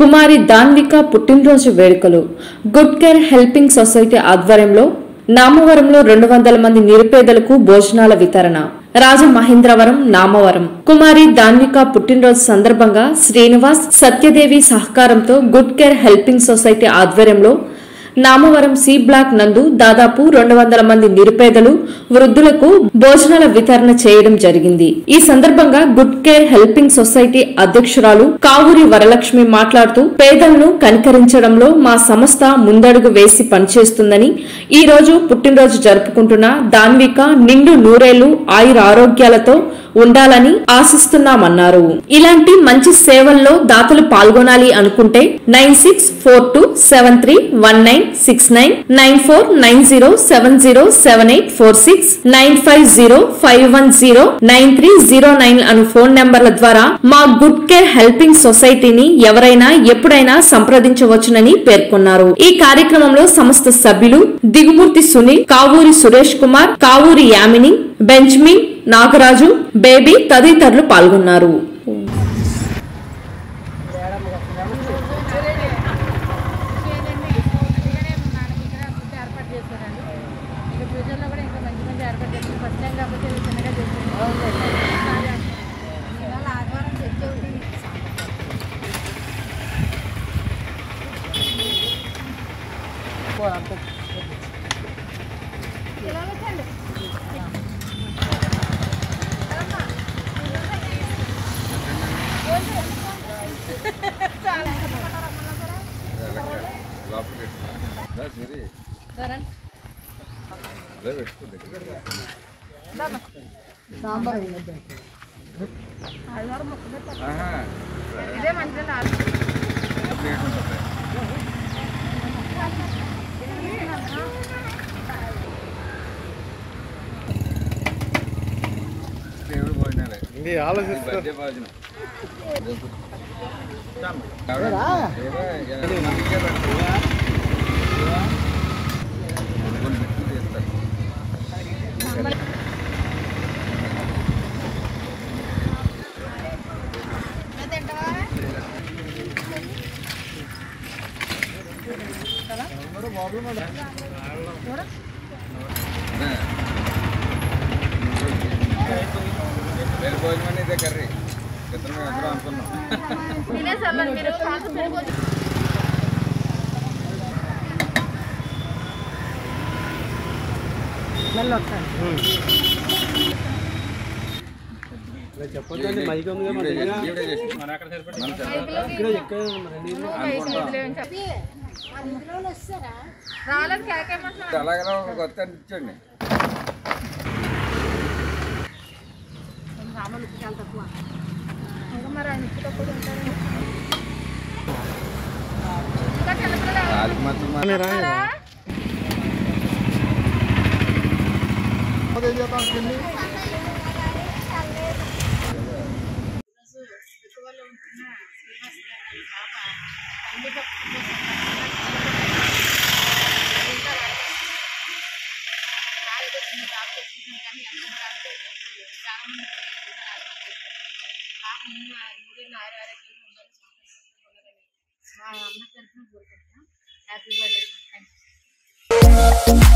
కుమారి దాన్విక పుట్టినరోజు వేడుకలు good care helping society ఆధ్వర్యంలో నామవరంలో రెండు వందల మంది నిరుపేదలకు భోజనాల వితరణ రాజమహేంద్రవరం నామవరం కుమారి దాన్విక పుట్టినరోజు సందర్భంగా శ్రీనివాస్ సత్యదేవి సహకారంతో గుడ్ కేర్ హెల్పింగ్ సొసైటీ ఆధ్వర్యంలో నామవరం సి బ్లాక్ నందు దాదాపు రెండు వందల మంది నిరుపేదలు వృద్ధులకు భోజనాల వితరణ చేయడం జరిగింది ఈ సందర్భంగా గుడ్ కేర్ హెల్పింగ్ సొసైటీ అధ్యక్షురాలు కావూరి వరలక్ష్మి మాట్లాడుతూ పేదలను కనికరించడంలో మా సంస్థ ముందడుగు వేసి పనిచేస్తుందని ఈ రోజు పుట్టినరోజు జరుపుకుంటున్న దాన్విక నిండు నూరేళ్లు ఆయుర ఆరోగ్యాలతో ఉండాలని ఆశిస్తున్నామన్నారు ఇలాంటి మంచి సేవల్లో దాతలు పాల్గొనాలి అనుకుంటే nine six four two seven three one nine six nine nine four nine zero seven zero seven eight four six nine five zero five one zero nine three zero nine అను ఫోన్ నంబర్ల ద్వారా మా good care helping సొసైటీని ఎవరైనా ఎప్పుడైనా సంప్రదించవచ్చునని పేర్కొన్నారు ఈ కార్యక్రమంలో సంస్థ సభ్యులు దిగుమూర్తి సునీల్ కావూరి సురేష్ కుమార్ కావూరి యామిని బెంచ్మిన్ నాగరాజు బేబీ తదితరులు పాల్గొన్నారు ఏర్పాటు చేస్తారండి ఇక ఫ్యూచర్లో కూడా ఇంకా మంచి మంచి ఏర్పాటు చేస్తారు ఫస్ట్ టైం కాకపోతే ఇది చిన్నగా చేస్తారు ఇవాళ ఆదివారం చర్చ ఒకటి సరే ఇదే మంచిగా దేవుడు భోజనాలే ఇది ఆలోచిస్తారు బర్త్డే భోజనం ఏదో ఎనభై మందికే పెడతారు. కొన్ని పెట్టుకుని చేస్తారు. అదే. వేరే భోజనం అనేది కర్రీ ఇద్దరం ఇద్దరం అనుకున్నాం తినేసారు మీరు కాస్త తిరిగి చెప్పొద్దండి మైక్ ఉంది కదా ఈవిడే చేసి- ఈవిడే చేసి. మన చెప్పాలి. ఇక్కడ ఎక్కడ మరి నీళ్ళు రాలేదు కేకేమంటున్నా అలాగే ఒక కొత్త ఇచ్చండి రాములు ఉప్పు చాలా తక్కువ ఇంకా మరి ఆయన ఉప్పు తక్కువ తింటారు ఇంకా చిన్నపిల్లలు రాజు మాత్రం మా- ఉన్నారా? మా అమ్మ తరఫున కోరుకుంటున్నాం హ్యాపీ బర్త్డే థ్యాంక్ యూ